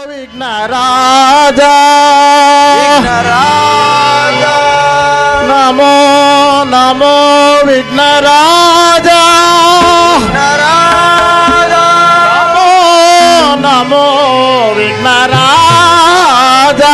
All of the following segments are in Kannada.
ವಿಘ್ನರಾಜ ನಮೋ ನಮೋ ವಿಘ್ನರಾಜ ನಮೋ ನಮೋ ವಿಘ್ನರಾಜ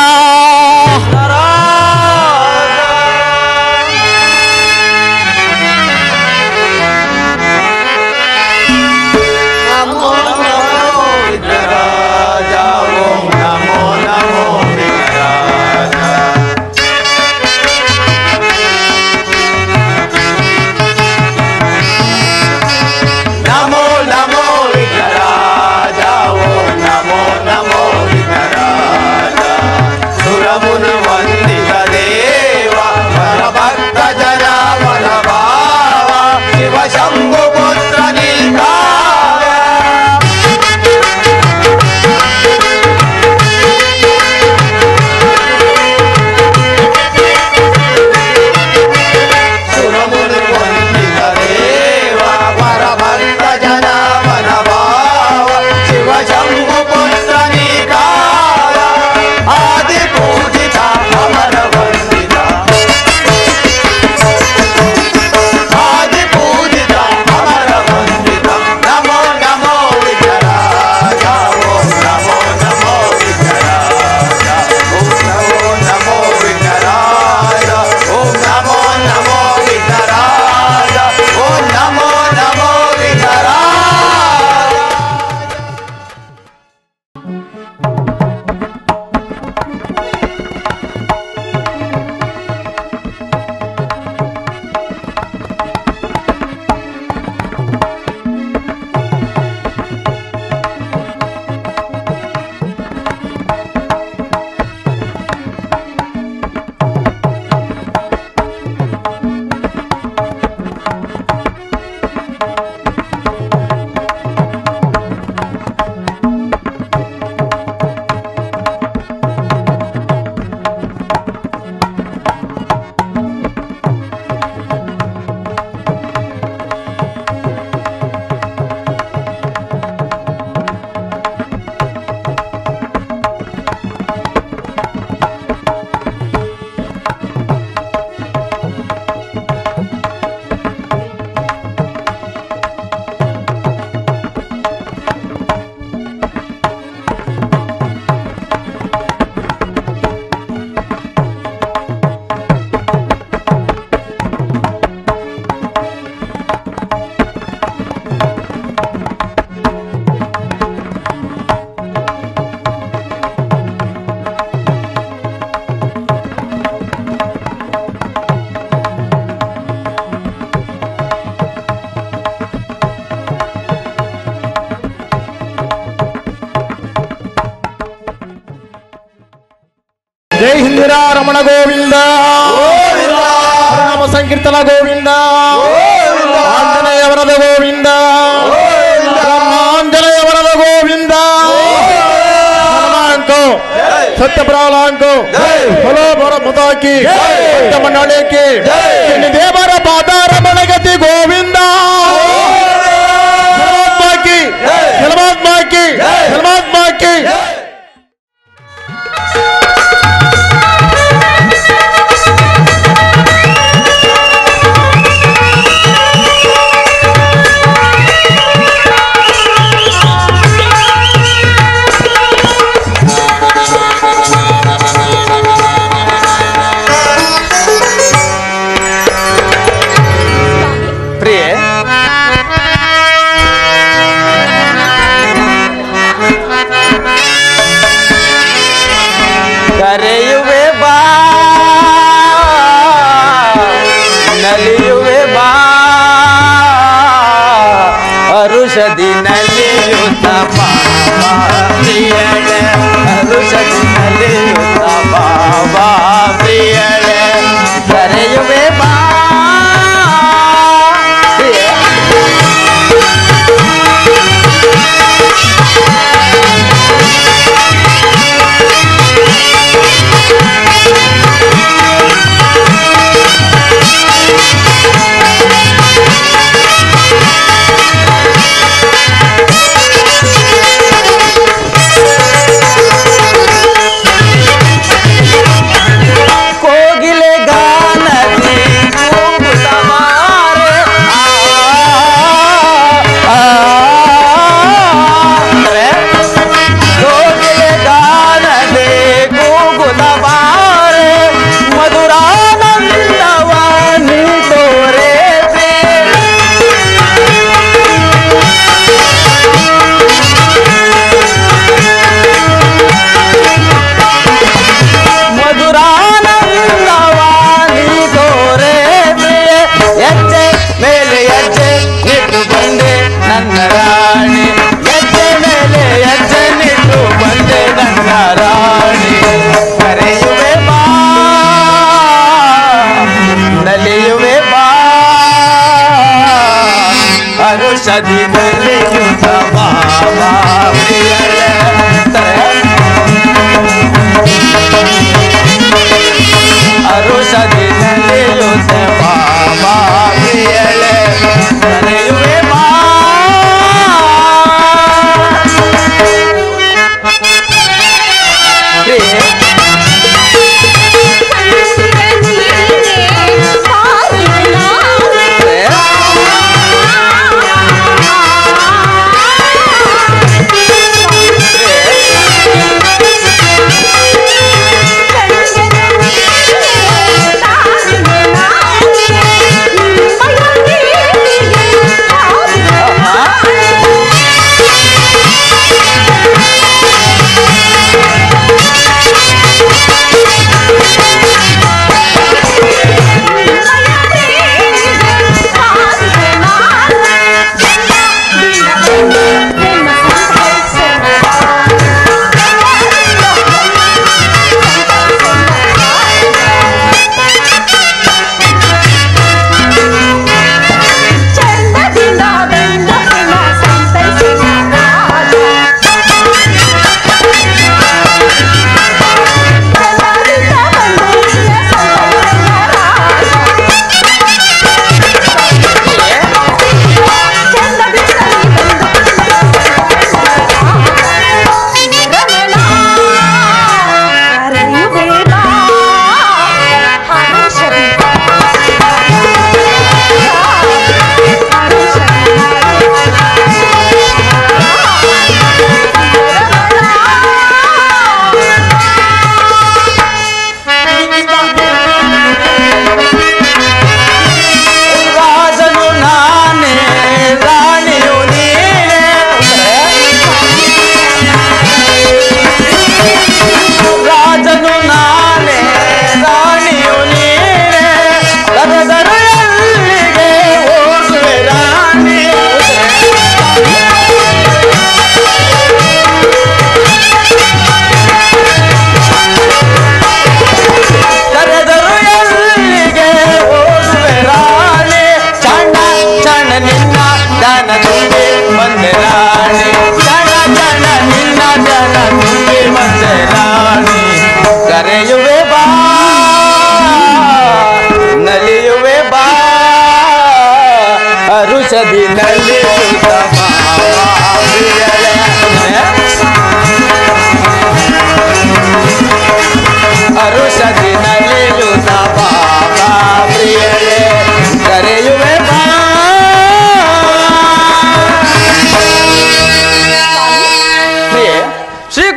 ನಮೋ ನಮೋ ವಿಘ್ನರಾಜ ಓಂ ನಮೋ ನಮೋ ವಿಘ್ನರಾಜ ಸುರಮುನಿ ವಂದಿತ ದೇವ ಪರಭಕ್ತ ಜನ ಮನಭಾವ ಶಿವ ಶಂಭು ಪುತ್ರ ನೀಕಾವ ಸುರಮುನಿ ವಂದಿತ ದೇವ ಪರಭಕ್ತ ಜನ ಮನಭಾವ ಶಿವ ಶಂಭು ಪುತ್ರ ನೀಕಾವ ಆದಿ ಪೂಜಿತ ಅಮರ ವಂದಿತ ಆದಿ ಪೂಜಿತ ಅಮರ ವಂದಿತ ನಮೋ ನಮೋ ವಿಘ್ನರಾಜ ಓಂ ನಮೋ ನಮೋ ವಿಘ್ನರಾಜ ಓಂ ನಮೋ ನಮೋ ವಿಘ್ನರಾಜ ಓಂ ನಮೋ ನಮೋ ವಿಘ್ನರಾಜ ಓಂ ನಮೋ ನಮೋ ವಿಘ್ನರಾಜ ಜೈ ಹಿಂದಿರ ರಮಣ ಗೋವಿಂದ ಹರನಾಮ ಸಂಕೀರ್ತನ ಗೋವಿಂದ ಆಂಜನೇಯ ವರದ ಗೋವಿಂದ ಆಂಜನೇಯ ವರದ ಗೋವಿಂದ ಹನುಮಾನ್ಕೋ ಸತ್ಯ ಪ್ರಾಲಾಂಕೋ ಹಲೋ ಬರ ಮುತಾಕಿ ಸತ್ಯ ಮಂಡಳಿಕಿ ದೇವರ ಪಾದಾರ ಮಣಗತಿ ಗೋವಿಂದ ಪರಮಾತ್ಮಕಿ ಪರಮಾತ್ಮಕಿ ಪರಮಾತ್ಮಕಿ ಪ್ರಿಯ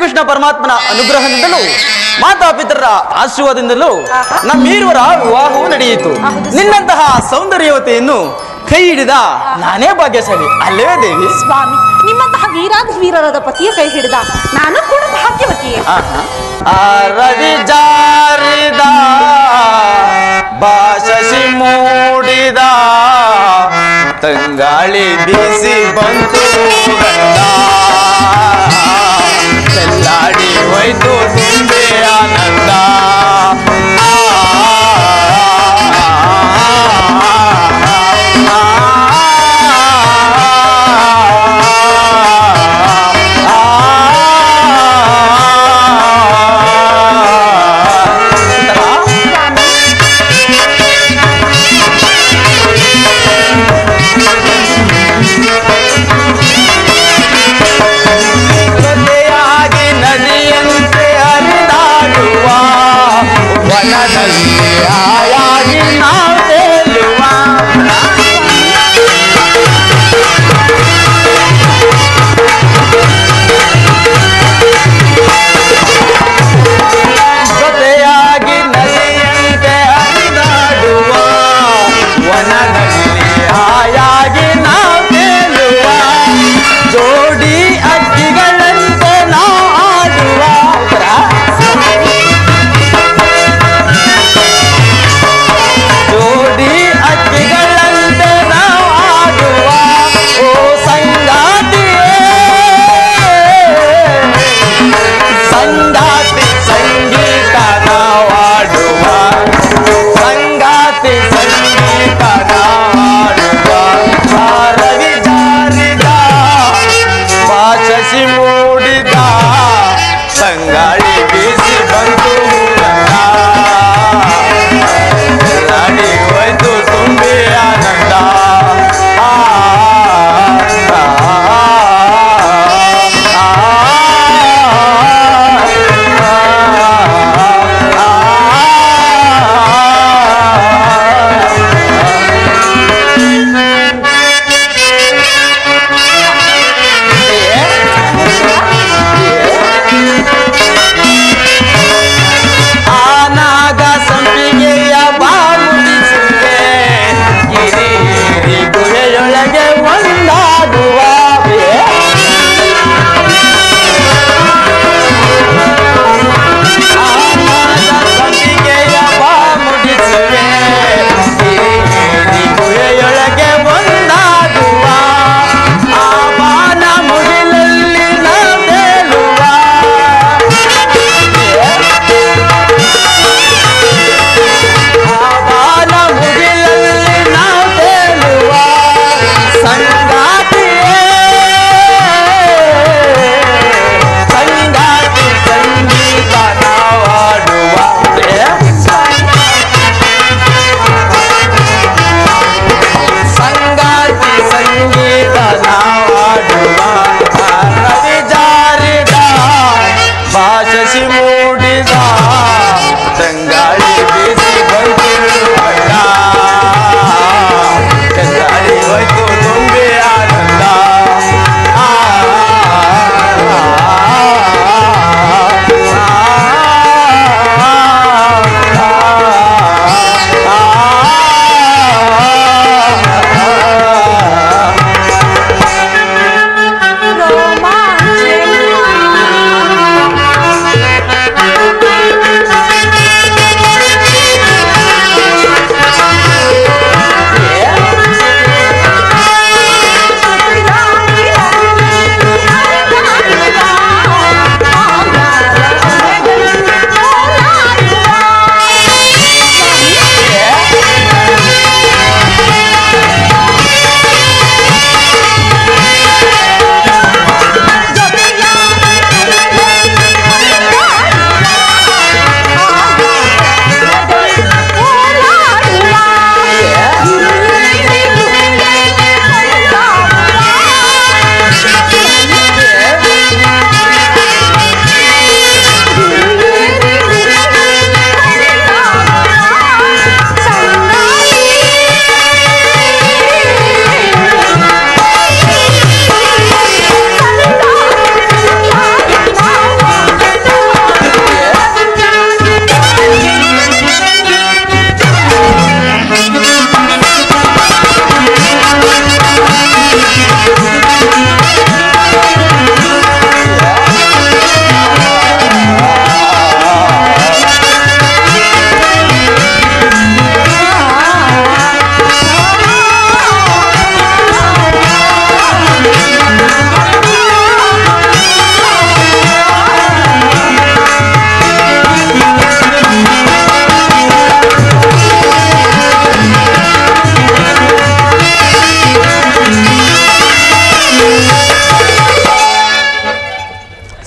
ಶ್ರೀಕೃಷ್ಣ ಪರಮಾತ್ಮನ ಅನುಗ್ರಹದಿಂದಲೂ ಮಾತಾಪಿತರರ ಆಶೀರ್ವಾದದಿಂದಲೂ ಆಹಾ. ನಮ್ಮೀರುವರ ವಿವಾಹವು ನಡೆಯಿತು ಹೌದು ಸ್ವಾಮಿ. ನಿನ್ನಂತಹ ಸೌಂದರ್ಯವತೆಯನ್ನು ಕೈ ಹಿಡಿದ ನಾನೇ ಭಾಗ್ಯಶಾಲಿ ಅಲ್ಲೇ ದೇವಿ ಸ್ವಾಮಿ ನಿಮ್ಮಂತಹ ವೀರಾದ ವೀರರಾದ ಪತಿಯ ಕೈ ಹಿಡಿದ ನಾನು ಕೂಡ ಭಾಗ್ಯವತಿಯೇ ಆಹಾ. ಆ ರವಿ ಜಾರಿದ ಬಾಶಿ ಮೂಡಿದ ತಂಗಾಳಿ ಬೀಸಿ ಬಂತು ಗಂಧ ಚೆಲ್ಲಾಡಿ ಹೋಯ್ತು ತುಂಬೆ ಆನಂದ ಜೊತೆಯಾಗಿ ನದಿಯಂತೆ ಹರಿದಾಡುವ ವನದಲ್ಲಿ ಆಯಾಗಿ ನಾವು ತೇಲುವ ಜೊತೆಯಾಗಿ ನದಿಯಂತೆ ಹರಿದಾಡುವ ವನದಲ್ಲಿ ಆಯಾಗಿ ನಾವು ತೇಲುವ ಜೋಡಿ ಅಕ್ಕಿಗಳಂತೆ ನಾವು ಆಡುವ ಜೋಡಿ ಅಕ್ಕಿಗಳಂತೆ ನಾವು ಆಡುವ ಓ ಸಂಗಾತಿಯೇ ಸಂಗಾತಿ ಸಂಗೀತ ನಾವಾಡುವ ಸಂಗಾತಿ ಸಂಗೀತ ನಾವಾಡುವ ರವಿ ಜಾರಿದ ಬಾಚಸಿ ಮೂಡಿದ ಸಂಗಾಳಿ ಬೀಸಿ ಬಂತು ನಾಡಿ ಹೋಯ್ತು ತುಂಬಿ ಆನಂದ ಆ, ಆ, ಆ,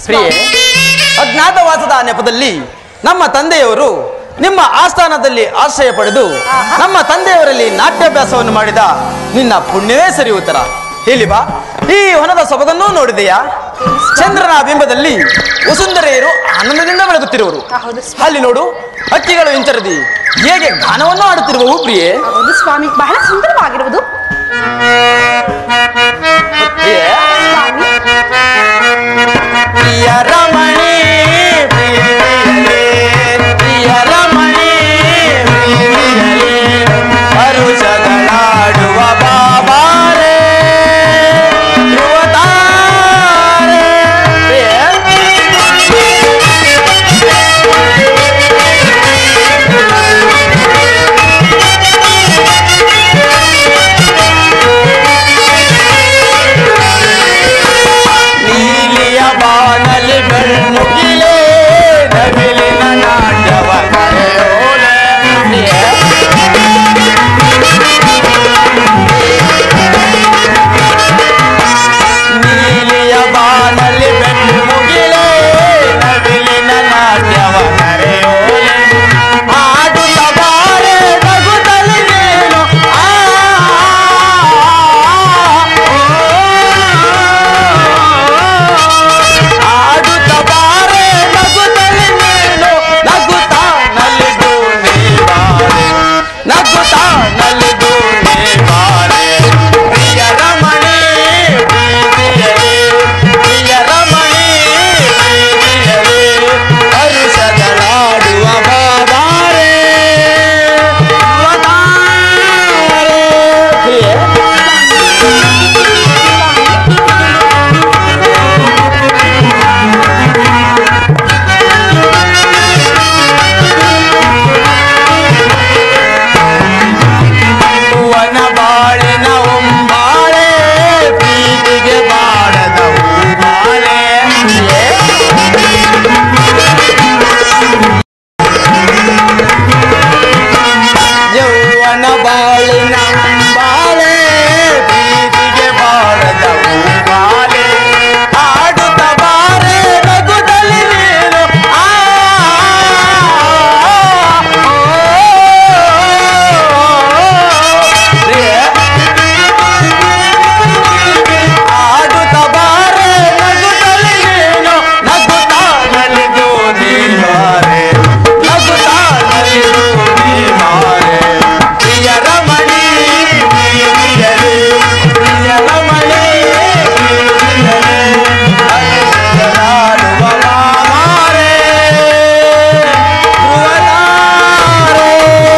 ಪ್ರಿಯೆ ಅಜ್ಞಾತವಾಸದ ನೆಪದಲ್ಲಿ ನಮ್ಮ ತಂದೆಯವರು ನಿಮ್ಮ ಆಸ್ಥಾನದಲ್ಲಿ ಆಶ್ರಯ ಪಡೆದು ನಮ್ಮ ತಂದೆಯವರಲ್ಲಿ ನಾಟ್ಯಾಭ್ಯಾಸವನ್ನು ಮಾಡಿದ ನಿನ್ನ ಪುಣ್ಯವೇ ಸರಿ ಉತ್ತರ ಹೇಳಿ ಬಾ ಈ ಹೊನದ ಸೊಬಗನ್ನೂ ನೋಡಿದೆಯಾ ಚಂದ್ರನ ಬಿಂಬದಲ್ಲಿ ವಸುಂಧರೆಯರು ಆನಂದದಿಂದ ಬೆಳಗುತ್ತಿರುವರು ಹೌದು ಅಲ್ಲಿ ನೋಡು ಹಕ್ಕಿಗಳು ಇಂಚರದಿ ಹೇಗೆ ಗಾನವನ್ನು ಆಡುತ್ತಿರುವವು ಪ್ರಿಯೆ ಹೌದು ಸ್ವಾಮಿ ಬಹಳ ಸುಂದರವಾಗಿರುವುದು ಪ್ರಿಯೆ ಸ್ವಾಮಿ ಪ್ರಿಯ ರಮಣಿ ಪ್ರಿಯಲೇ, ಪ್ರಿಯ ರಮಣಿ ಪ್ರಿಯಲೇ, ಹರುಷಗಳಾಡುವ ಬಾಬಾರೇ ಧ್ರುವತಾರೆ. ಪ್ರಿಯೆ, ನೀಲಿಯ ಬಾನಲಿ ಬೆಳ್ಮುಗಿಲೇ ನವಿಲಿನ ನಾಟ್ಯವ ಕರೆಯೋಲೆ ಪ್ರಿಯೆ. ನೀಲಿಯ ಬಾನಲಿ ಬೆಳ್ಮುಗಿಲೇ ನವಿಲಿನ ನಾಟ್ಯವ ಕರೆಯೋಲೆ ಆಡುತ್ತ ಬಾರೆ ನಗುತ್ತಲಿ ನೀನು ಆ ಆಡುತ್ತ ಬಾರೆ ನಗುತ್ತಲಿ ನೀನು ನಗುತ್ತಾ ನಲಿದು ನೀ ಬಾರೆ ನಗುತ್ತಾ ನಲಿದು ನೀ ಬಾರೆ ಪ್ರಿಯ ರಮಣಿ ಪ್ರೀತಿಯಲೇ ಪ್ರಿಯ ರಮಣಿ ಪ್ರೀತಿಯಲೇ ಹರುಷಗಳಾಡುವ ಬಾಬಾರೆ ವದಾರೆ. ಪ್ರಿಯೆ ವನ ಬಾಳಿನ ಒಂಬಾಳೆ ಪ್ರೀತಿಗೆ ಬಾಡದ ಹೂಮಾಲೆ ಯೌವನ ಬಾಳಿನ ಒಂಬಾಳೆ ಪ್ರೀತಿಗೆ ಬಾಡದ ಹೂಮಾಲೆ ಆಡುತ್ತ ಬಾರೆ ನಗುತ್ತಲಿ ನೀನು ಆ ಪ್ರಿಯೆ ಆಡುತ್ತ ಬಾರೆ ನಗುತ್ತಲಿ ನೀನು ನಗುತ್ತಾ ನಲಿದು ನೀ ಬಾರೆ ನಗುತ್ತಾ ನಲಿದು ನೀ ಬಾರೆ ಪ್ರಿಯ ರಮಣಿ ಪ್ರಿಯಲೇ ಪ್ರಿಯ ರಮಣಿ ಪ್ರಿಯಲೇ ಅನುರಾಡುವ ಮಾಮಾರೆ ಧ್ರುವತಾರೆ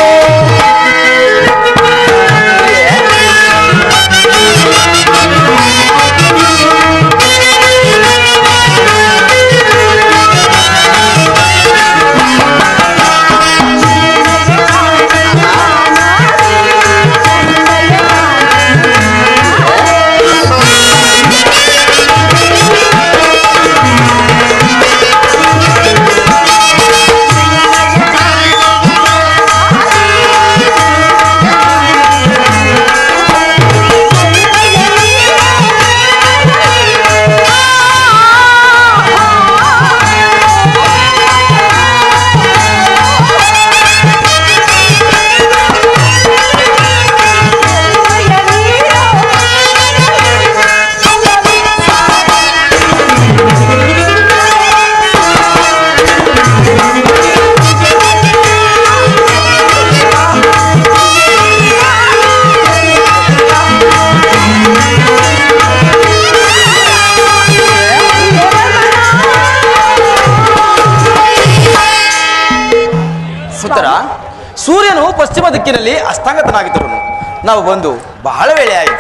ಉತ್ತರ ಸೂರ್ಯನು ಪಶ್ಚಿಮ ದಿಕ್ಕಿನಲ್ಲಿ ಅಸ್ತಂಗತನಾಗಿದ್ದನು ನಾವು ಬಂದು ಬಹಳ ವೇಳೆ ಆಯಿತು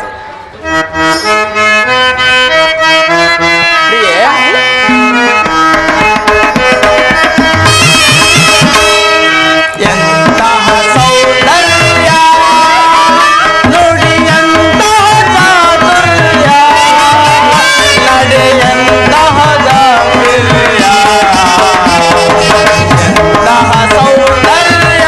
ಪ್ರಿಯೆ ಎಂತಹ ಸೌಂದರ್ಯ ನುಡಿಯಂತಹ ಚಾತುರ್ಯ ನಡೆಯಂತಹ ಗಾಂಭೀರ್ಯ ಎಂತಹ ಸೌಂದರ್ಯ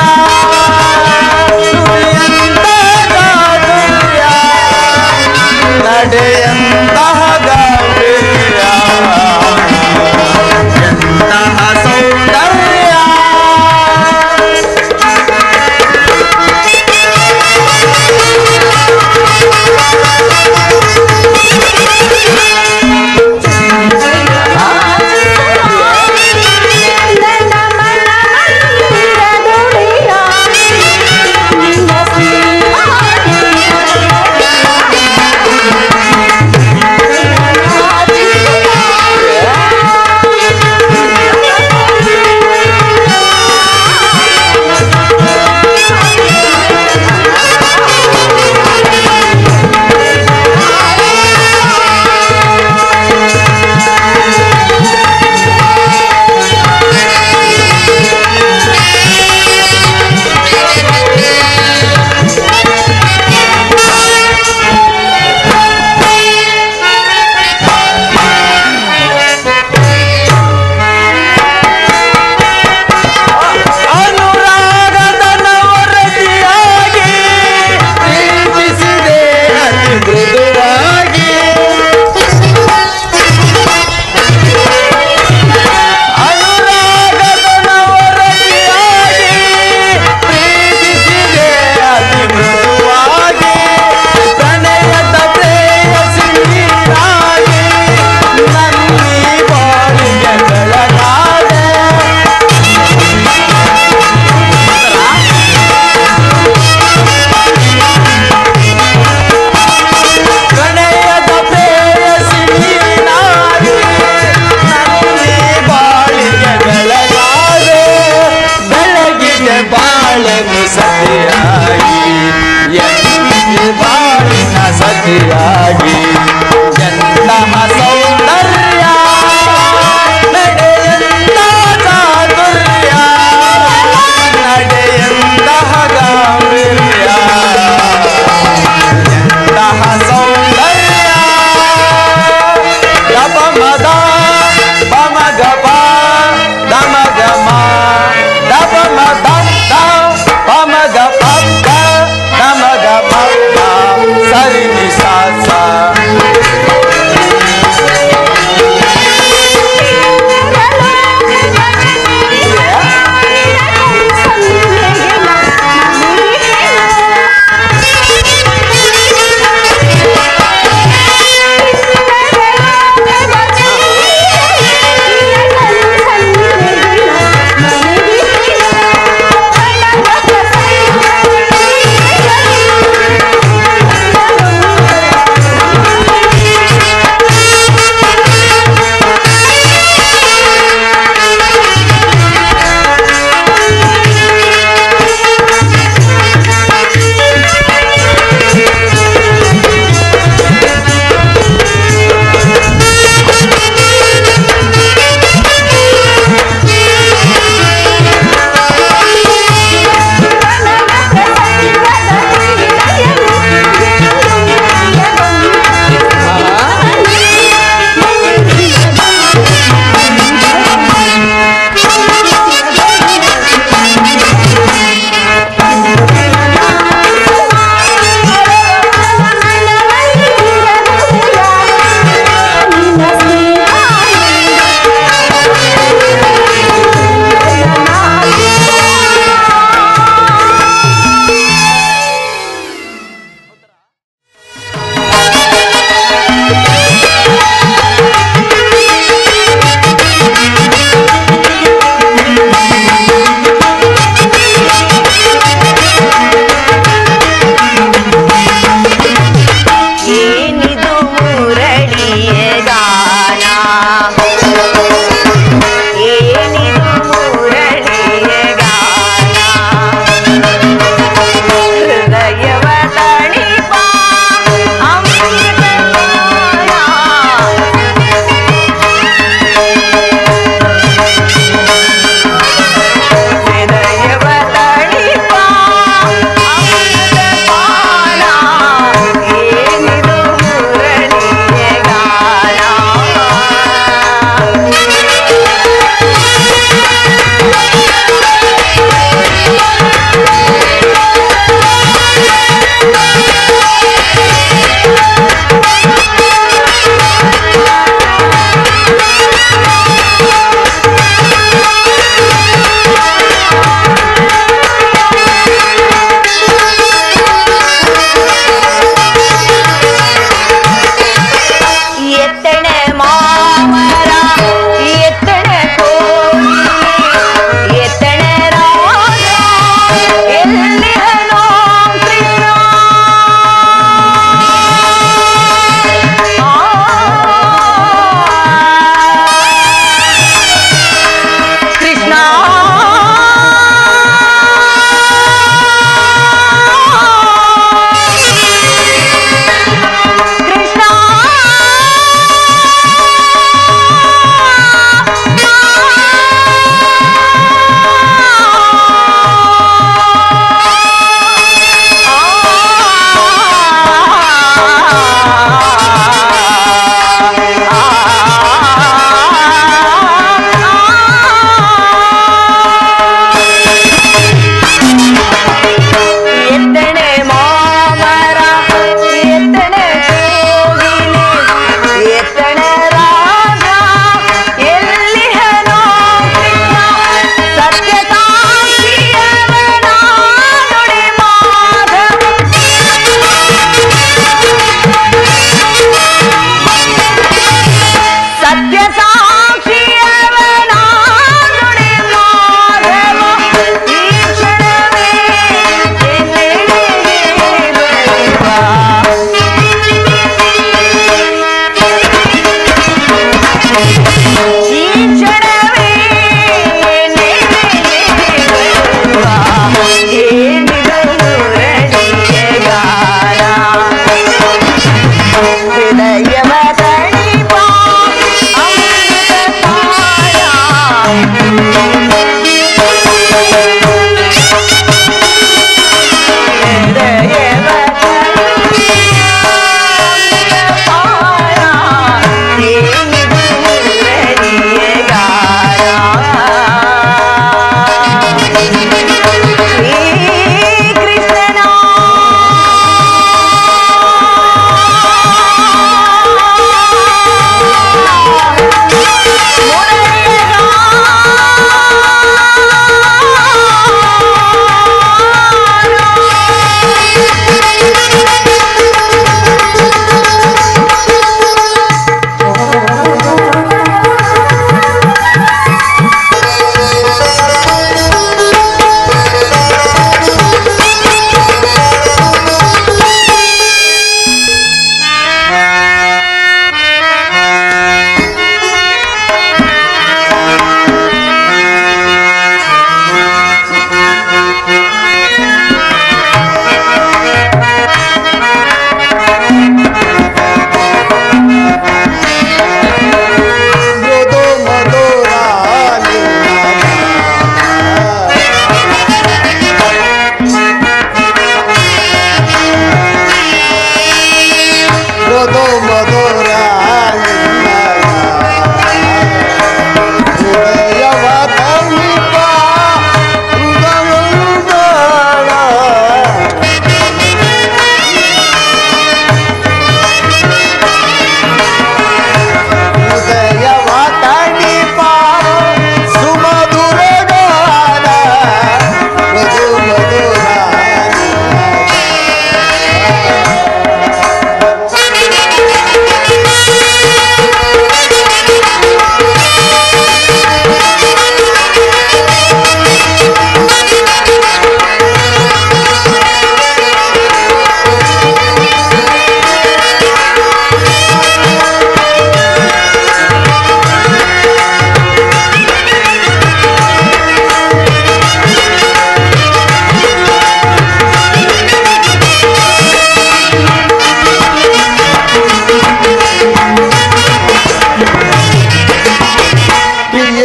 ನುಡಿಯಂತಹ ಚಾತುರ್ಯ ನಡೆಯಂತಹ ಗಾಂಭೀರ್ಯ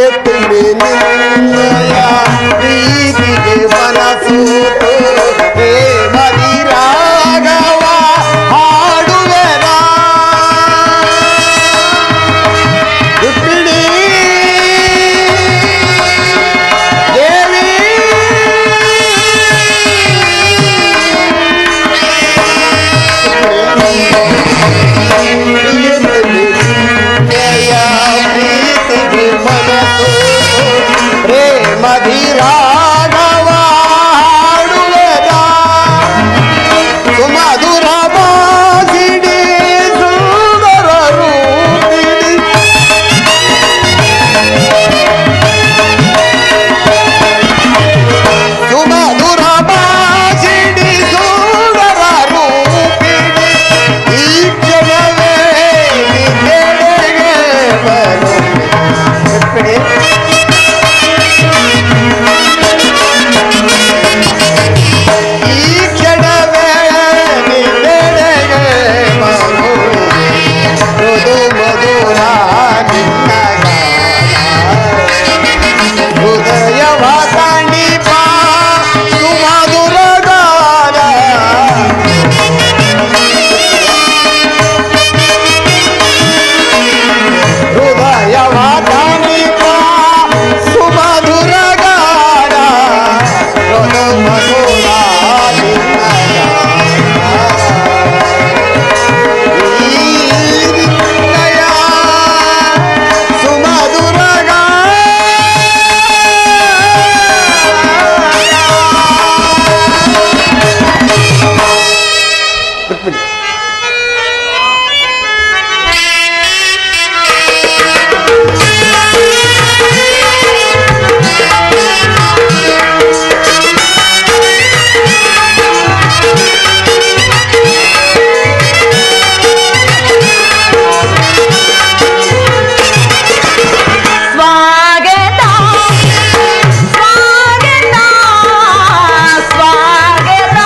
ಎತ್ತಿಡಿ ನಿನ್ನಯ ಪ್ರೀತಿಗೆ ಮನಸೂತು ಹೇ ಮದಿರಾಗವ ಹಾಡುವೆನ ರುಕ್ಮಿಣಿ ದೇವಿ ಪ್ರೀತಿಗೆ ಮನಸ್ಸು ಪ್ರೇಮಧಿರಾಗವ ಹಾಡುವೆನ ಸುಮಧುರ ಬಾಗಿಡಿ ಸುಂದರ ರೂಪಿಣಿ ಸುಮಧುರ ಬಾಗಿಡಿ ಸುಂದರ ರೂಪಿಣಿ ಈ ಕ್ಷಣವೇ ನಿನ್ನೆಡೆಗೆ ಬರುವೆ. ಈ ಕ್ಷಣವೇ ನಿನ್ನೆಡೆಗೆ ಬರುವೆ. ಮೃದು ಮಧುರ ನಿನ್ನ ಗಾನ. ಹೃದಯವ ಕಂಡಿಪ ಸುಮಧುರ ಗಾನ ಹೃದಯವ ಕಂಡಿಪ ಸುಮಧುರ ಗಾನ ಮೃದು ಮಧುರ ನಿನ್ನ ಗಾನ. ಈ ನಿನ್ನಯ ಸುಮಧುರ ಗಾನ. ಸ್ವಾಗತ ಸ್ವಾಗತ ಸ್ವಾಗತ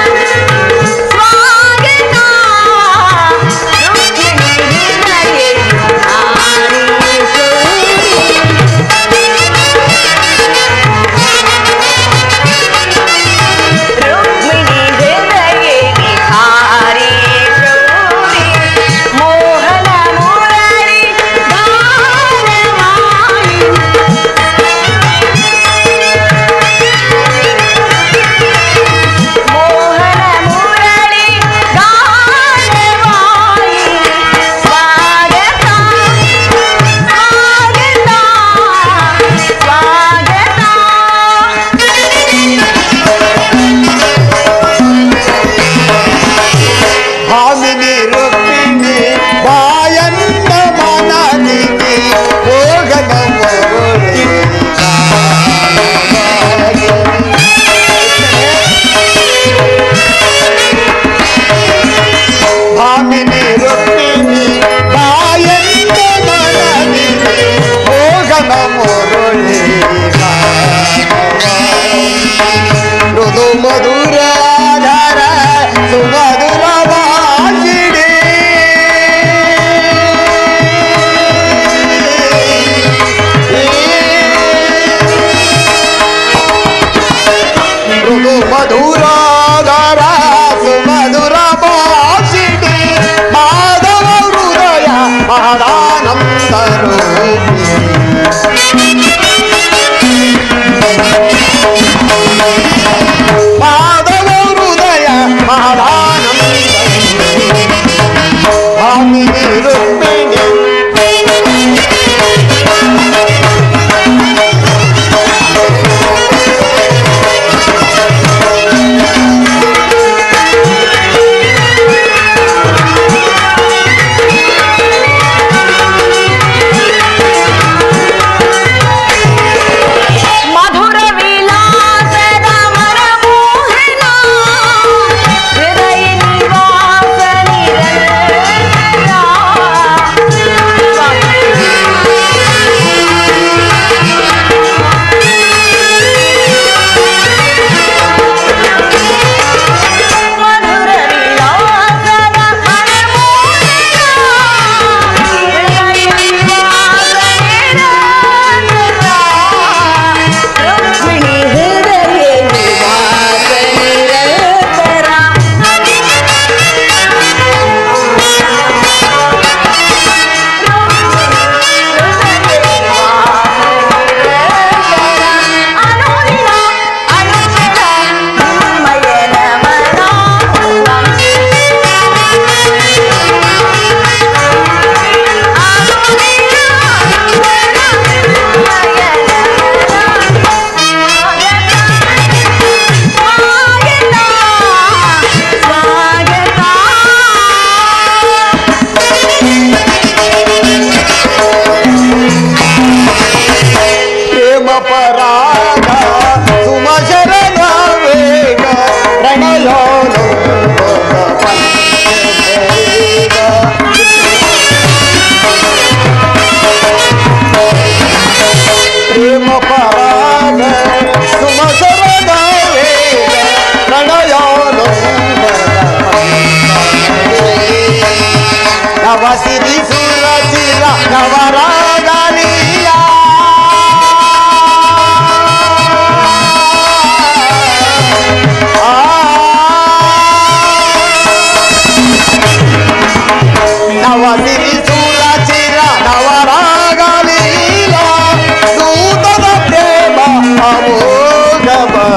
ಸ್ವಾಗತ ರುಕ್ಮಿಣಿ ಹೃದಯೇ ವಿಹಾರಿ ಮೋಹನ ಮುರಳಿ ಗಾನವಾಯಿ ಮೋಹನ ಮುರಳಿ ಗಾನವಾಯಿ ಸ್ವಾಗತ ಸ್ವಾಗತ ಭಾಮಿನಿ ರುಕ್ಮಿಣಿ ಬಾಯನ್ನ ಮನನಿಗೆ ಹೋಗದ ಮರುಳಿ ಭಾಮಿನಿ ರುಕ್ಮಿಣಿ ಬಾಯನ್ನ ಮನನಿಗೆ ಹೋಗದ ಮರುಳಿ ಮೃದು ಮಧುರ ಧರ ಸುಮಧುರ ವಾಸಿಡಿ ಮೃದು ಮಧುರ ಧರ ಸುಮಧುರ ವಾಸಿಡಿ ಮಾಧವ ಹೃದಯ ಮಹದಾನಂದ ರೂಪಿ ಮಾಧವ ಹೃದಯ ಮಹಾದಾನಂದ ಭಾಮಿನಿ ರುಕ್ಮಿಣಿ ಸ್ವಾಗತ ಪ್ರೇಮ ಪರಾಗ ಸುಮಶರಣ ವೇಗ ರಣಯೋನು ಪ್ರೇಮ ಪರಾಗ ಸುಮಶರಣ ವೇಗ ರಣಯೋನು ನವ ಸಿರಿ ಸುರ ಚಿರ ನವರಾಗಲೀಲ ನವ ಸಿರಿ ಸುರ ಚಿರ ನವರಾಗಲೀಲ ದೂತದ ಪ್ರೇಮ ಅಮೋಘ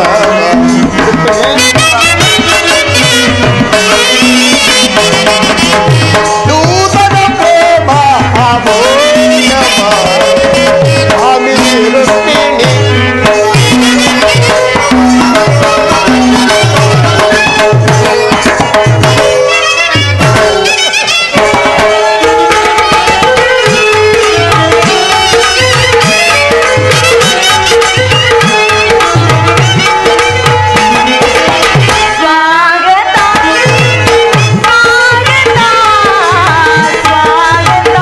ದೂತನ ಪ್ರೇಮ ಅಮೋಘ ಸ್ವಾಮಿ ರುಕ್ಮಿಣಿ ಸ್ವಾಗತ ಸ್ವಾಗತ ಸ್ವಾಗತ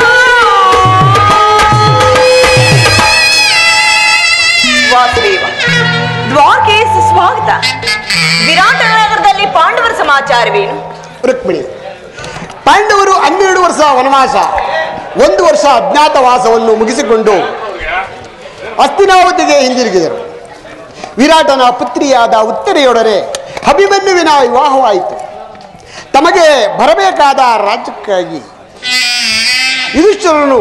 ವಾಸುದೇವ ದ್ವಾರಕೆ ಸುಸ್ವಾಗತ ವಿರಾಟ ನಗರದಲ್ಲಿ ಪಾಂಡವರ ಸಮಾಚಾರವೇನು ರುಕ್ಮಿಣಿ ಪಾಂಡವರು ಹನ್ನೆರಡು ವರ್ಷ ವನವಾಸ ಒಂದು ವರ್ಷ ಅಜ್ಞಾತವಾಸವನ್ನು ಮುಗಿಸಿಕೊಂಡು ಹಸ್ತಿನಾವತಿಗೆ ಹಿಂದಿರುಗಿದರು ವಿರಾಟನ ಪುತ್ರಿಯಾದ ಉತ್ತರೆಯೊಡನೆ ಅಭಿಮನ್ಯುವಿನ ವಿವಾಹವಾಯಿತು ತಮಗೆ ಬರಬೇಕಾದ ರಾಜ್ಯಕ್ಕಾಗಿ ಯುಧಿಷ್ಠರನು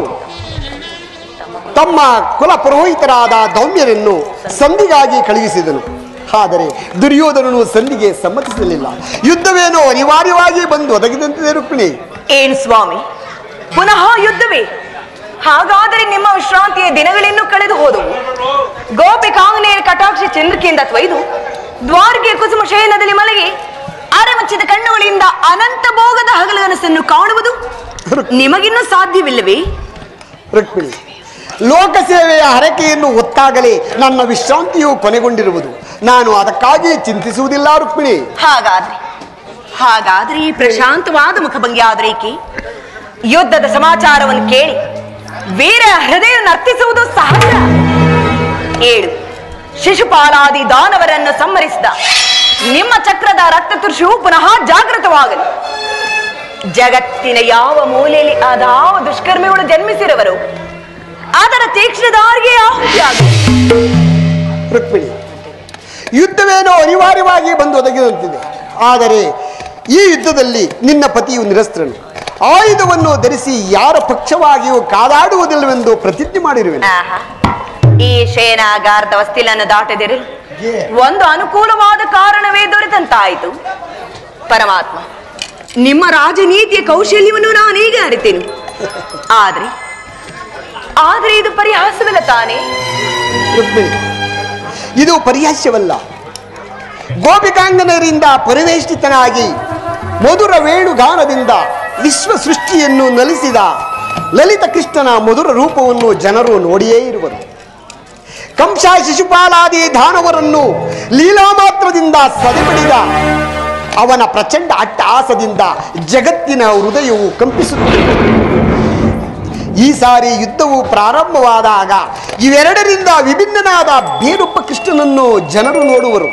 ತಮ್ಮ ಕುಲ ಪುರೋಹಿತರಾದ ದೌಮ್ಯರನ್ನು ಸಂಧಿಗಾಗಿ ಕಳುಹಿಸಿದನು ಆದರೆ ದುರ್ಯೋಧನನು ಸಂಧಿಗೆ ಸಮ್ಮತಿಸಲಿಲ್ಲ ಯುದ್ಧವೇನೋ ಅನಿವಾರ್ಯವಾಗಿ ಬಂದು ಒದಗಿದಂತಿದೆ ರುಕ್ಮಿಣಿ ಏನ್ ಸ್ವಾಮಿ ಪುನಃ ಯುದ್ಧವೇ ಹಾಗಾದರೆ ನಿಮ್ಮ ವಿಶ್ರಾಂತಿಯ ದಿನಗಳಿನ್ನೂ ಕಳೆದು ಹೋದವು ಗೋಪಿಕಾಂಗನೆಯ ಕಟಾಕ್ಷ ಚಂದ್ರಿಕೆಯಿಂದ ತೊಯ್ದು ದ್ವಾರಕೆ ಕುಸುಮ ಶಯನದಲ್ಲಿ ಮಲಗಿ ಅರಮಚ್ಚಿದ ಕಣ್ಣುಗಳಿಂದ ಅನಂತ ಭೋಗದ ಹಗಲಗನಸನ್ನು ಕಾಣುವುದು ನಿಮಗಿನ್ನೂ ಸಾಧ್ಯವಿಲ್ಲವೇ ರುಕ್ಮಿಣಿ ಲೋಕಸೇವೆಯ ಹರಕೆಯನ್ನು ಒತ್ತಾಗಲೇ ನನ್ನ ವಿಶ್ರಾಂತಿಯು ಕೊನೆಗೊಂಡಿರುವುದು ನಾನು ಅದಕ್ಕಾಗಿ ಚಿಂತಿಸುವುದಿಲ್ಲ ರುಕ್ಮಿಣಿ ಹಾಗಾದ್ರೆ ಹಾಗಾದ್ರೆ ಈ ಪ್ರಶಾಂತವಾದ ಮುಖಭಂಗಿ ಆದ್ರೇಕೆ ಯುದ್ಧದ ಸಮಾಚಾರವನ್ನು ಕೇಳಿ ವೀರ ಹೃದಯ ನರ್ತಿಸುವುದು ಸಹಜ ಏಳು ಶಿಶುಪಾಲಾದಿ ದಾನವರನ್ನು ಸಂಹರಿಸಿದ ನಿಮ್ಮ ಚಕ್ರದ ರಕ್ತ ತುರ್ಷಿಯು ಪುನಃ ಜಾಗೃತವಾಗಲಿ ಜಗತ್ತಿನ ಯಾವ ಮೂಲೆಯಲ್ಲಿ ಅದಾವ ದುಷ್ಕರ್ಮಿಗಳು ಜನ್ಮಿಸಿರುವರು ಅದರ ತೀಕ್ಷ್ಣದಾರಿಗೆ ಆಹುತಿಯಾಗಲಿ ರುಕ್ಮಿಣಿ ಯುದ್ಧವೇನೋ ಅನಿವಾರ್ಯವಾಗಿ ಬಂದು ಒದಗಿದಂತಿದೆ ಆದರೆ ಈ ಯುದ್ಧದಲ್ಲಿ ನಿನ್ನ ಪತಿಯು ನಿರಸ್ತ್ರನು ಆಯುಧವನ್ನು ಧರಿಸಿ ಯಾರ ಪಕ್ಷವಾಗಿಯೂ ಕಾದಾಡುವುದಿಲ್ಲವೆಂದು ಪ್ರತಿಜ್ಞೆ ಮಾಡಿರುವೆನು ಆಹಾ. ಈ ಶಯನಾಗಾರದ ವಸ್ತಿಲನ್ನು ದಾಟದಿರಲು ಒಂದು ಅನುಕೂಲವಾದ ಕಾರಣವೇ ದೊರೆತಂತಾಯಿತು ಪರಮಾತ್ಮ ನಿಮ್ಮ ರಾಜನೀತಿಯ ಕೌಶಲ್ಯವನ್ನು ನಾನೀಗ ಅರಿತೇನು ಆದ್ರೆ ಆದ್ರೆ ಇದು ಪರಿಹಾಸವಿಲ್ಲ ತಾನೇ ರುಕ್ಮಿಣಿ ಇದು ಪರಿಹಾಸ್ಯವಲ್ಲ ಗೋಪಿಕಾಂಗನರಿಂದ ಪರಿವೇಷ್ಟಿತನಾಗಿ ಮಧುರ ವೇಣುಗಾನದಿಂದ ವಿಶ್ವ ಸೃಷ್ಟಿಯನ್ನು ನಲಿಸಿದ ಲಲಿತ ಕೃಷ್ಣನ ಮಧುರ ರೂಪವನ್ನು ಜನರು ನೋಡಿಯೇ ಇರುವರು ಕಂಸ ಶಿಶುಪಾಲಾದಿ ದಾನವರನ್ನು ಲೀಲಾ ಮಾತ್ರದಿಂದ ಸದೆಬಡಿದ ಅವನ ಪ್ರಚಂಡ ಅಟ್ಟಹಾಸದಿಂದ ಜಗತ್ತಿನ ಹೃದಯವು ಕಂಪಿಸುತ್ತಿದೆ ಈ ಸಾರಿ ಯುದ್ಧವು ಪ್ರಾರಂಭವಾದಾಗ ಇವೆರಡರಿಂದ ವಿಭಿನ್ನನಾದ ಬೇರೊಬ್ಬ ಕೃಷ್ಣನನ್ನು ಜನರು ನೋಡುವರು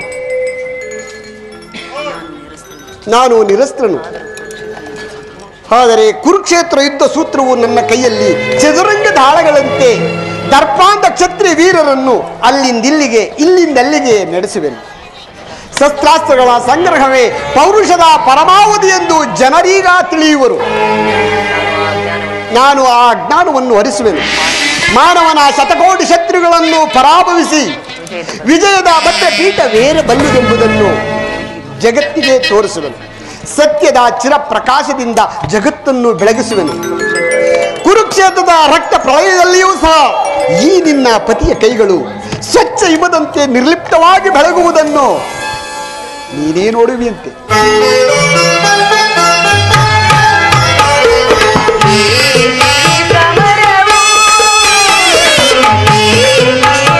ನಾನು ನಿರಸ್ತ್ರನು ಆದರೆ ಕುರುಕ್ಷೇತ್ರ ಯುದ್ಧ ಸೂತ್ರವು ನನ್ನ ಕೈಯಲ್ಲಿ ಚದುರಂಗ ದಾಳಗಳಂತೆ ದರ್ಪಾಂತ ಕ್ಷತ್ರಿಯ ವೀರರನ್ನು ಅಲ್ಲಿಂದಿಲ್ಲಿಗೆ ಇಲ್ಲಿಂದಲ್ಲಿಗೆ ನಡೆಸುವೆನು ಶಸ್ತ್ರಾಸ್ತ್ರಗಳ ಸಂಗ್ರಹವೇ ಪೌರುಷದ ಪರಮಾವಧಿ ಎಂದು ಜನರೀಗ ತಿಳಿಯುವರು ನಾನು ಆ ಜ್ಞಾನವನ್ನು ಹರಿಸುವೆನು ಮಾನವನ ಶತಕೋಟಿ ಶತ್ರುಗಳನ್ನು ಪರಾಭವಿಸಿ ವಿಜಯದ ಮತ್ತೆ ಪೀಠ ಬೇರೆ ಬಂದುದೆಂಬುದನ್ನು ಜಗತ್ತಿಗೆ ತೋರಿಸುವೆನು ಸತ್ಯದ ಚಿರ ಪ್ರಕಾಶದಿಂದ ಜಗತ್ತನ್ನು ಬೆಳಗಿಸುವೆನು ಕುರುಕ್ಷೇತ್ರದ ರಕ್ತ ಪ್ರಳಯದಲ್ಲಿಯೂ ಸಹ ಈ ನಿನ್ನ ಪತಿಯ ಕೈಗಳು ಸ್ವಚ್ಛ ಹಿಮದಂತೆ ನಿರ್ಲಿಪ್ತವಾಗಿ ಬೆಳಗುವುದನ್ನು ನೀನೇ ನೋಡುವಿಯಂತೆ ಸಮರವು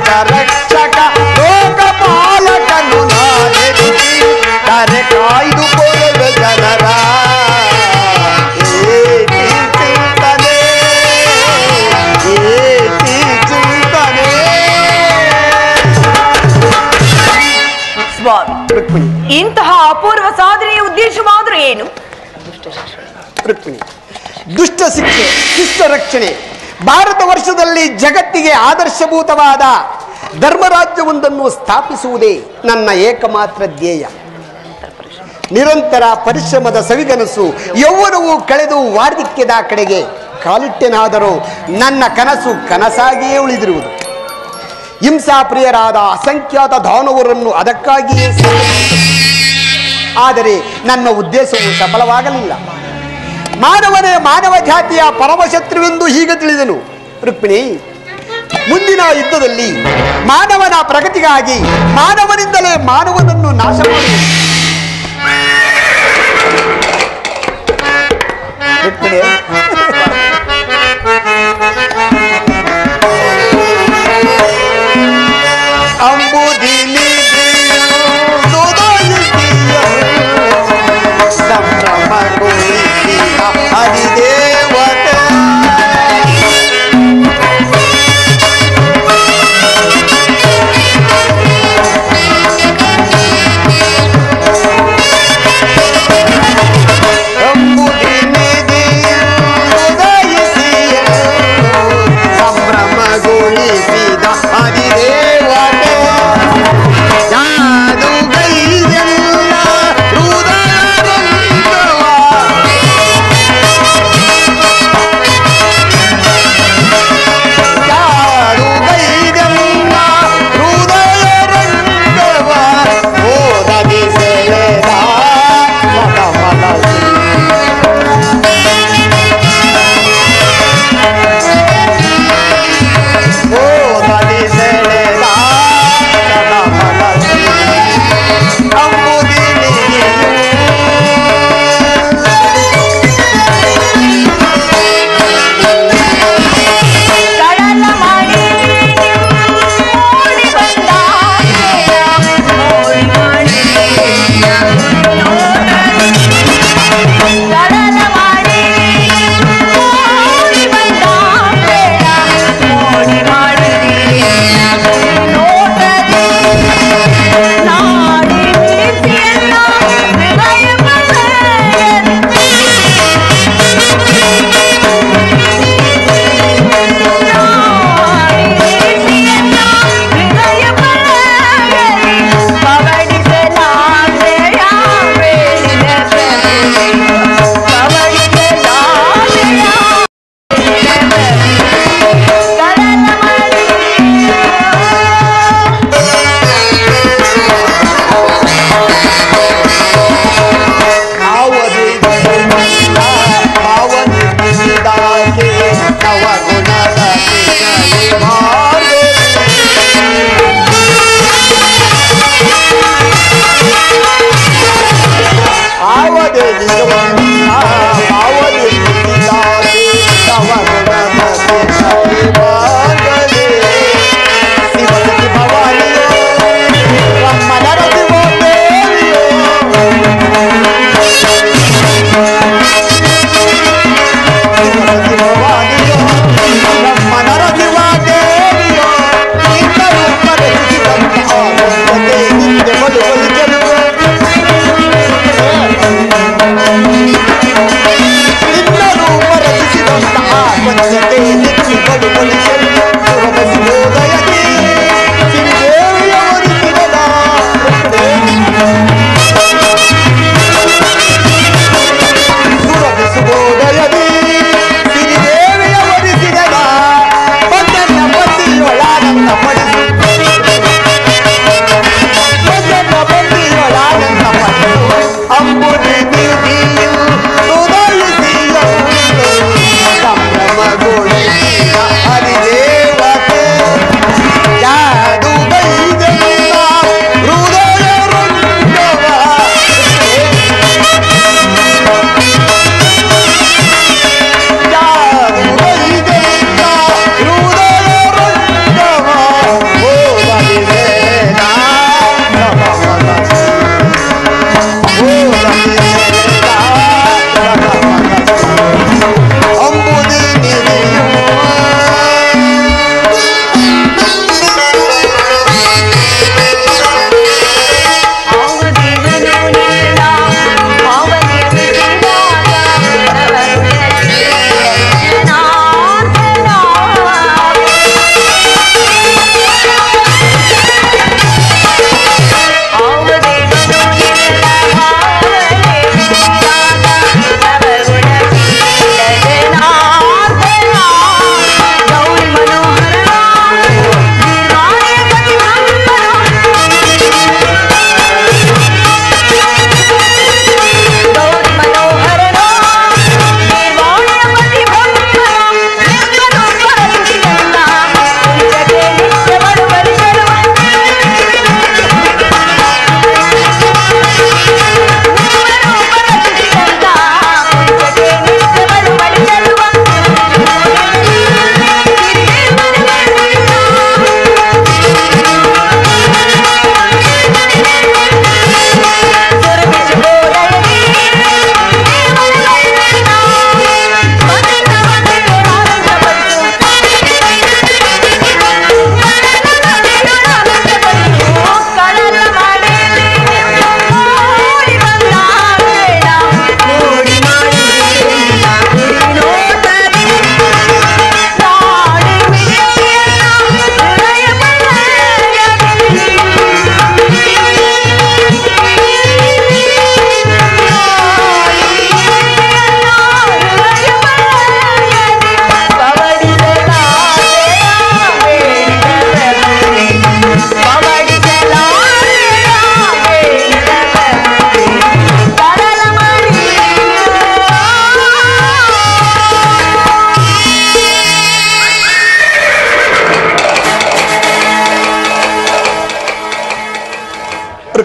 ರಕ್ಷಕ ಲೋಕಪಾಲಕನು ನಾನೆದುರಿ ಕರೆ ಕಾಯ್ದು ಕೊಡುವೆ ಜನರ ಏತಿ ಚಿಂತನೆ ಏತಿ ಚಿಂತನೆ ಸ್ವಾಮಿ ರುಕ್ಮಿಣಿ ಇಂತಹ ಅಪೂರ್ವ ಸಾಧನೆಯ ಉದ್ದೇಶವಾದರೂ ಏನು ರುಕ್ಮಿಣಿ ದುಷ್ಟ ಶಿಕ್ಷೆ ಶಿಷ್ಟ ರಕ್ಷಣೆ ಭಾರತ ವರ್ಷದಲ್ಲಿ ಜಗತ್ತಿಗೆ ಆದರ್ಶಭೂತವಾದ ಧರ್ಮರಾಜ್ಯವೊಂದನ್ನು ಸ್ಥಾಪಿಸುವುದೇ ನನ್ನ ಏಕಮಾತ್ರ ಧ್ಯೇಯ ನಿರಂತರ ಪರಿಶ್ರಮದ ಸವಿಗನಸು ಯೌವನವು ಕಳೆದು ವಾರ್ಧಿಕ್ಯದ ಕಡೆಗೆ ಕಾಲಿಟ್ಟೆನಾದರೂ ನನ್ನ ಕನಸು ಕನಸಾಗಿಯೇ ಉಳಿದಿರುವುದು ಹಿಂಸಾಪ್ರಿಯರಾದ ಅಸಂಖ್ಯಾತ ದಾನವರನ್ನು ಅದಕ್ಕಾಗಿಯೇ ಸಂಹರಿಸಿದೆ. ಆದರೆ ನನ್ನ ಉದ್ದೇಶವು ಸಫಲವಾಗಲಿಲ್ಲ ಮಾನವನೇ ಮಾನವ ಜಾತಿಯ ಪರಮಶತ್ರುವೆಂದು ಹೀಗೆ ತಿಳಿದನು ರುಕ್ಮಿಣಿ ಮುಂದಿನ ಯುದ್ಧದಲ್ಲಿ ಮಾನವನ ಪ್ರಗತಿಗಾಗಿ ಮಾನವನಿಂದಲೇ ಮಾನವನನ್ನು ನಾಶ ಮಾಡುವುದು ರುಕ್ಮಿಣಿ ಅಂಬುದಿನಿ ಸಂಭ್ರಮಗೊಳಿಸಿದ ಹರಿದೇವತೆ ಸಂಭ್ರಮಗೊಳಿಸಿದ ಹರಿದೇವತೆ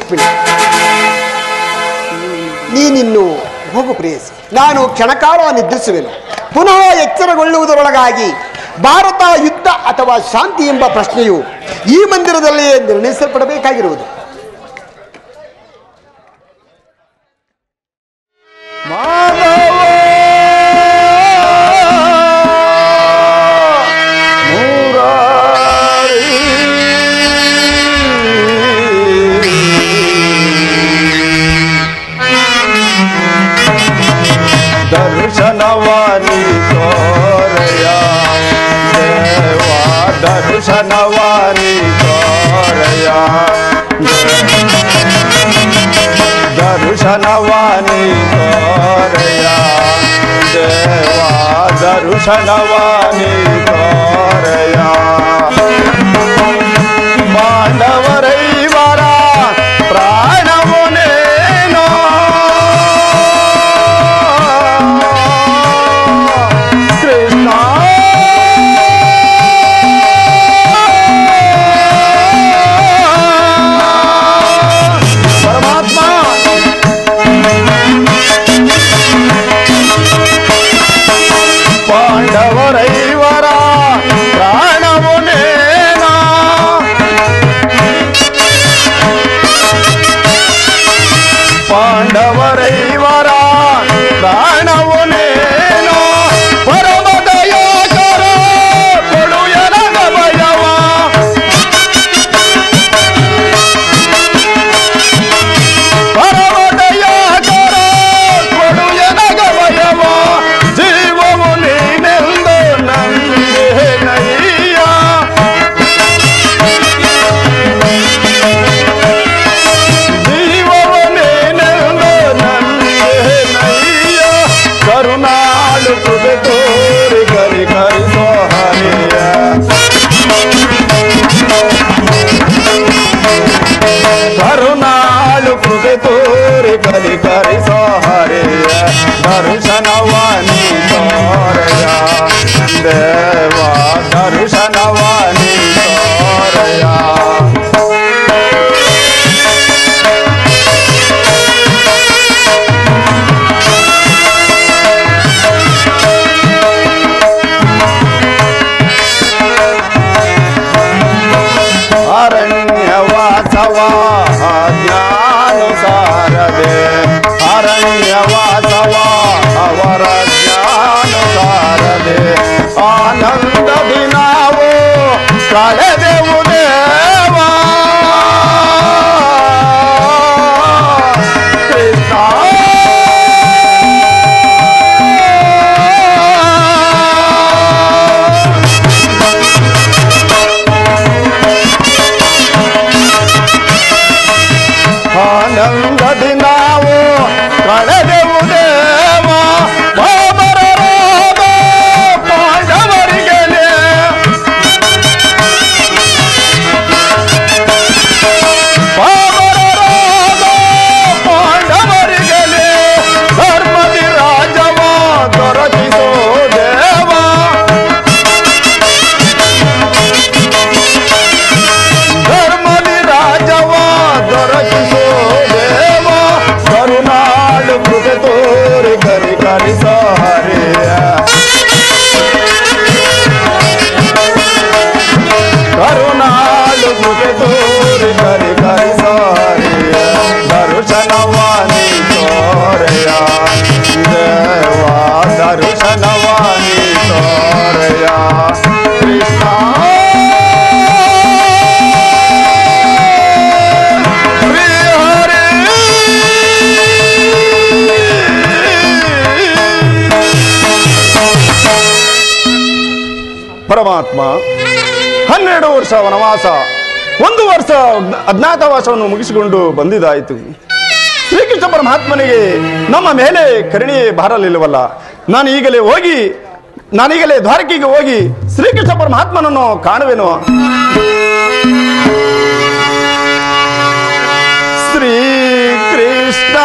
ರುಕ್ಮಿಣಿ ನೀನಿನ್ನು ಹೋಗು ಪ್ರೇಯಸಿ ನಾನು ಕ್ಷಣಕಾಲ ನಿದ್ರಿಸುವೆನು ಪುನಃ ಎಚ್ಚರಗೊಳ್ಳುವುದರೊಳಗಾಗಿ ಭಾರತ ಯುದ್ಧ ಅಥವಾ ಶಾಂತಿ ಎಂಬ ಪ್ರಶ್ನೆಯು ಈ ಮಂದಿರದಲ್ಲಿಯೇ ನಿರ್ಣಯಿಸಲ್ಪಡಬೇಕಾಗಿರುವುದು ದರ್ಶನವಾನಿ ತೋರಯ ದೇವ ದರ್ಶನವಾನಿ ತೋರಯ ದರ್ಶನವಾನಿ ತೋರಯ ದೇವ ದರ್ಶನವಾನಿ ತೋರಯ ಮಾಂಡವರೈವರ ಪ್ರಾಣವನೇನೋ ಕೃಷ್ಣ ಪರಮಾತ್ಮ ಪಾಂಡವರೈವರ ಪ್ರಾಣವನೇನಾ ಪಾಂಡವರೈವರ ಪ್ರಾಣವನೇನೋ ಪರಮದಯಾಕರ ಕೊಡು ಎನಗ ಭಯವ ಪರಮದಯಾಕರ ಕೊಡು ಎನಗ ಭಯವ ಜೀವವು ನೀನೆಂದು ನಂಗೆ ನಯ್ಯ ಜೀವವನೇನೆಂದು ನಂಗೆ ನಯ್ಯ ಕರುಣಾಳು ಕೃಪೆ ತೋರಿ ಕರಿ ಕರಿಸೋ ಹರಿಯ ಕರುಣಾಳು ಕೃಪೆ ತೋರಿ ಕರಿ ಕರಿಸೋ ಹರಿಯ ದರ್ಶನವಾನಿ ತೋರಯ ದೇವ ದರ್ಶನವಾನಿ ತೋರಯ ಅರಣ್ಯವಾಸವ ಜ್ಞಾನುಸಾರದೆ ಅರಣ್ಯವಾಸವ ಅವರ ಜ್ಞಾನುಸಾರದೆ ಆನಂದದಿ ನಾವು ಕಳೆದೆವು ದೇವ ಕೃಷ್ಣ ಆನಂದದಿ ನಾವು ಕಳೆದೆವು ದೇವ ಬಾಬರ ರೋಗ ಪಾಂಡವರಿಗೆ ಬಾಬರ ರೋಗ ಪಾಂಡವರಿಗೆ ಧರ್ಮದಿ ರಾಜವ ದೊರಕಿಸೋ ದೇವ ಧರ್ಮದಿ ರಾಜವ ದೊರಕಿಸೋ ದೇವ ಕರುಣಾಳು ಕೃಪೆ ತೋರಿ ಕರಿ ಕರಿಸೋ ಹರಿಯ ಕರುಣಾಳು ಕೃಪೆ ತೋರಿ ಕರಿ ಕರಿಸೋ ಹರಿಯ ದರ್ಶನವಾನಿ ತೋರೆಯ ದೇವ ದರ್ಶನವಾನಿ ತೋರೆಯ ಕೃಷ್ಣ ಶ್ರೀ ಹರಿ ಪರಮಾತ್ಮ ಹನ್ನೆರಡು ವರ್ಷ ವನವಾಸ ಒಂದು ವರ್ಷ ಅಜ್ಞಾತವಾಸವನ್ನು ಮುಗಿಸಿಕೊಂಡು ಬಂದಿದ್ದಾಯಿತು ಶ್ರೀಕೃಷ್ಣ ಪರಮಾತ್ಮನಿಗೆ ನಮ್ಮ ಮೇಲೆ ಕರುಣೆ ಬಾರಲಿಲ್ಲವಲ್ಲ ನಾನು ಈಗಲೇ ಹೋಗಿ ನಾನೀಗಲೇ ದ್ವಾರಕೆಗೆ ಹೋಗಿ ಶ್ರೀಕೃಷ್ಣ ಪರಮಾತ್ಮನನ್ನು ಕಾಣುವೆನು ಶ್ರೀ ಕೃಷ್ಣ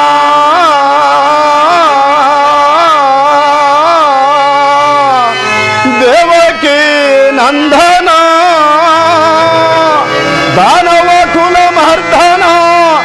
ದೇವಕಿ ನಂದನ ದಾನವ ಕುಲ ಮರ್ದನ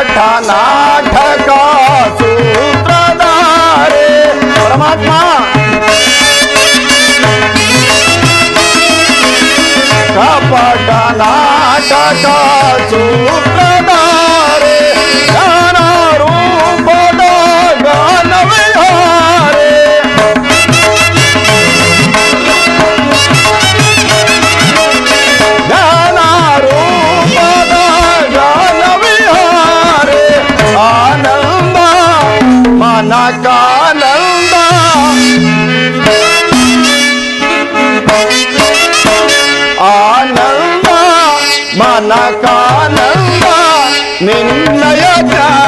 ಪಾಠ ನಾಟಕ ಸೂತ್ರಧಾರೆ ಪರಮಾತ್ಮ ಕಪಟ ನಾಟಕ ಸೂತ್ರಧಾರೆ ಜ್ಞಾನ ರೂಪದ ಗಾನ ವಿಹಾರೆ ಜ್ಞಾನ ರೂಪದ ಗಾನ ವಿಹಾರೆ ಆನಂದ ಮನಕಾನಂದ ಆನಂದ ಮನಕಾನಂದ ನಿನ್ನಯ ಜ್ಞಾನ